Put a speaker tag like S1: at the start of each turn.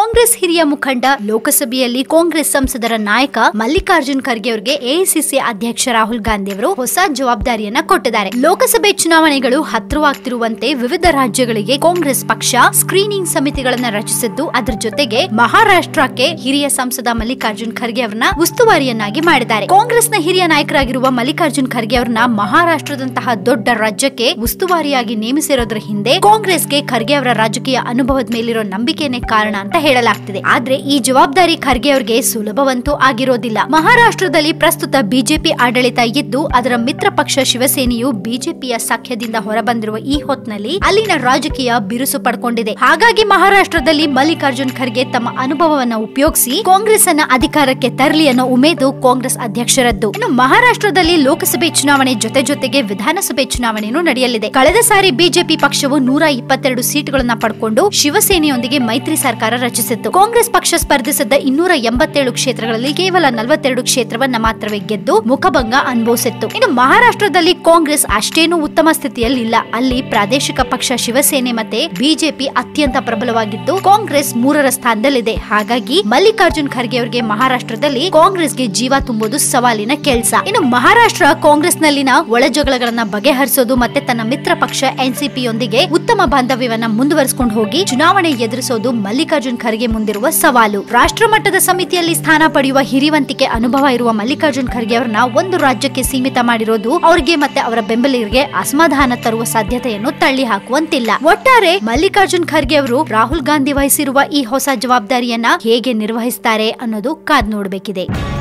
S1: ಕಾಂಗ್ರೆಸ್ ಹಿರಿಯ ಮುಖಂಡ ಲೋಕಸಭೆಯಲ್ಲಿ ಕಾಂಗ್ರೆಸ್ ಸಂಸದರ ನಾಯಕ ಮಲ್ಲಿಕಾರ್ಜುನ್ ಖರ್ಗೆ ಅವರಿಗೆ ಎಐಸಿಸಿ ಅಧ್ಯಕ್ಷ ರಾಹುಲ್ ಗಾಂಧಿ ಅವರು ಹೊಸ ಜವಾಬ್ದಾರಿಯನ್ನ ಕೊಟ್ಟಿದ್ದಾರೆ ಲೋಕಸಭೆ ಚುನಾವಣೆಗಳು ಹತ್ತಿರವಾಗ್ತಿರುವಂತೆ ವಿವಿಧ ರಾಜ್ಯಗಳಿಗೆ ಕಾಂಗ್ರೆಸ್ ಪಕ್ಷ ಸ್ಕ್ರೀನಿಂಗ್ ಸಮಿತಿಗಳನ್ನ ರಚಿಸಿದ್ದು ಅದರ ಜೊತೆಗೆ ಮಹಾರಾಷ್ಟ್ರಕ್ಕೆ ಹಿರಿಯ ಸಂಸದ ಮಲ್ಲಿಕಾರ್ಜುನ್ ಖರ್ಗೆ ಅವರನ್ನ ಉಸ್ತುವಾರಿಯನ್ನಾಗಿ ಮಾಡಿದ್ದಾರೆ ಕಾಂಗ್ರೆಸ್ನ ಹಿರಿಯ ನಾಯಕರಾಗಿರುವ ಮಲ್ಲಿಕಾರ್ಜುನ್ ಖರ್ಗೆ ಅವರನ್ನ ಮಹಾರಾಷ್ಟ್ರದಂತಹ ದೊಡ್ಡ ರಾಜ್ಯಕ್ಕೆ ಉಸ್ತುವಾರಿಯಾಗಿ ನೇಮಿಸಿರೋದ್ರ ಹಿಂದೆ ಕಾಂಗ್ರೆಸ್ಗೆ ಖರ್ಗೆ ಅವರ ರಾಜಕೀಯ ಅನುಭವದ ಮೇಲಿರೋ ನಂಬಿಕೆನೇ ಕಾರಣ ಅಂತ ಹೇಳಲಾಗ್ತಿದೆ ಆದ್ರೆ ಈ ಜವಾಬ್ದಾರಿ ಖರ್ಗೆ ಅವರಿಗೆ ಸುಲಭವಂತೂ ಆಗಿರೋದಿಲ್ಲ ಮಹಾರಾಷ್ಟ್ರದಲ್ಲಿ ಪ್ರಸ್ತುತ ಬಿಜೆಪಿ ಆಡಳಿತ ಇದ್ದು ಅದರ ಮಿತ್ರ ಪಕ್ಷ ಶಿವಸೇನೆಯು ಬಿಜೆಪಿಯ ಸಖ್ಯದಿಂದ ಹೊರಬಂದಿರುವ ಈ ಹೊತ್ನಲ್ಲಿ ಅಲ್ಲಿನ ರಾಜಕೀಯ ಬಿರುಸು ಪಡ್ಕೊಂಡಿದೆ ಹಾಗಾಗಿ ಮಹಾರಾಷ್ಟ್ರದಲ್ಲಿ ಮಲ್ಲಿಕಾರ್ಜುನ್ ಖರ್ಗೆ ತಮ್ಮ ಅನುಭವವನ್ನ ಉಪಯೋಗಿಸಿ ಕಾಂಗ್ರೆಸ್ ಅನ್ನ ಅಧಿಕಾರಕ್ಕೆ ತರಲಿ ಅನ್ನೋ ಉಮೇದು ಕಾಂಗ್ರೆಸ್ ಅಧ್ಯಕ್ಷರದ್ದು ಇನ್ನು ಮಹಾರಾಷ್ಟ್ರದಲ್ಲಿ ಲೋಕಸಭೆ ಚುನಾವಣೆ ಜೊತೆ ಜೊತೆಗೆ ವಿಧಾನಸಭೆ ಚುನಾವಣೆಯೂ ನಡೆಯಲಿದೆ ಕಳೆದ ಸಾರಿ ಬಿಜೆಪಿ ಪಕ್ಷವು ನೂರ ಇಪ್ಪತ್ತೆರಡು ಸೀಟ್ಗಳನ್ನ ಪಡ್ಕೊಂಡು ಶಿವಸೇನೆಯೊಂದಿಗೆ ಮೈತ್ರಿ ಸರ್ಕಾರ ರಚಿಸಿತ್ತು ಕಾಂಗ್ರೆಸ್ ಪಕ್ಷ ಸ್ಪರ್ಧಿಸಿದ್ದ ಇನ್ನೂರ ಎಂಬತ್ತೇಳು ಕ್ಷೇತ್ರಗಳಲ್ಲಿ ಕೇವಲ ನಲವತ್ತೆರಡು ಕ್ಷೇತ್ರವನ್ನ ಮಾತ್ರವೇ ಗೆದ್ದು ಮುಖಭಂಗ ಅನುಭವಿಸಿತ್ತು ಇನ್ನು ಮಹಾರಾಷ್ಟ್ರದಲ್ಲಿ ಕಾಂಗ್ರೆಸ್ ಅಷ್ಟೇನು ಉತ್ತಮ ಸ್ಥಿತಿಯಲ್ಲಿಲ್ಲ ಅಲ್ಲಿ ಪ್ರಾದೇಶಿಕ ಪಕ್ಷ ಶಿವಸೇನೆ ಮತ್ತೆ ಬಿಜೆಪಿ ಅತ್ಯಂತ ಪ್ರಬಲವಾಗಿದ್ದು ಕಾಂಗ್ರೆಸ್ ಮೂರರ ಸ್ಥಾನದಲ್ಲಿದೆ ಹಾಗಾಗಿ ಮಲ್ಲಿಕಾರ್ಜುನ್ ಖರ್ಗೆ ಅವರಿಗೆ ಮಹಾರಾಷ್ಟ್ರದಲ್ಲಿ ಕಾಂಗ್ರೆಸ್ಗೆ ಜೀವ ತುಂಬುವುದು ಸವಾಲಿನ ಕೆಲಸ ಇನ್ನು ಮಹಾರಾಷ್ಟ್ರ ಕಾಂಗ್ರೆಸ್ನಲ್ಲಿನ ಒಳಜಗಳಗಳನ್ನ ಬಗೆಹರಿಸೋದು ಮತ್ತೆ ತನ್ನ ಮಿತ್ರ ಪಕ್ಷ ಎನ್ಸಿಪಿ ಯೊಂದಿಗೆ ಉತ್ತಮ ಬಾಂಧವ್ಯವನ್ನ ಮುಂದುವರಿಸಿಕೊಂಡು ಹೋಗಿ ಚುನಾವಣೆ ಎದುರಿಸೋದು ಮಲ್ಲಿಕಾರ್ಜುನ್ ಖರ್ಗೆ ಮುಂದಿರುವ ಸವಾಲು ರಾಷ್ಟ್ರ ಮಟ್ಟದ ಸಮಿತಿಯಲ್ಲಿ ಸ್ಥಾನ ಪಡೆಯುವ ಹಿರಿವಂತಿಕೆ ಅನುಭವ ಇರುವ ಮಲ್ಲಿಕಾರ್ಜುನ್ ಖರ್ಗೆ ಅವರನ್ನ ಒಂದು ರಾಜ್ಯಕ್ಕೆ ಸೀಮಿತ ಮಾಡಿರೋದು ಅವರಿಗೆ ಮತ್ತೆ ಅವರ ಬೆಂಬಲಿಗರಿಗೆ ಅಸಮಾಧಾನ ತರುವ ಸಾಧ್ಯತೆಯನ್ನು ತಳ್ಳಿ ಹಾಕುವಂತಿಲ್ಲ ಒಟ್ಟಾರೆ ಮಲ್ಲಿಕಾರ್ಜುನ್ ಖರ್ಗೆ ಅವರು ರಾಹುಲ್ ಗಾಂಧಿ ವಹಿಸಿರುವ ಈ ಹೊಸ ಜವಾಬ್ದಾರಿಯನ್ನ ಹೇಗೆ ನಿರ್ವಹಿಸ್ತಾರೆ ಅನ್ನೋದು ಕಾದ್ ನೋಡಬೇಕಿದೆ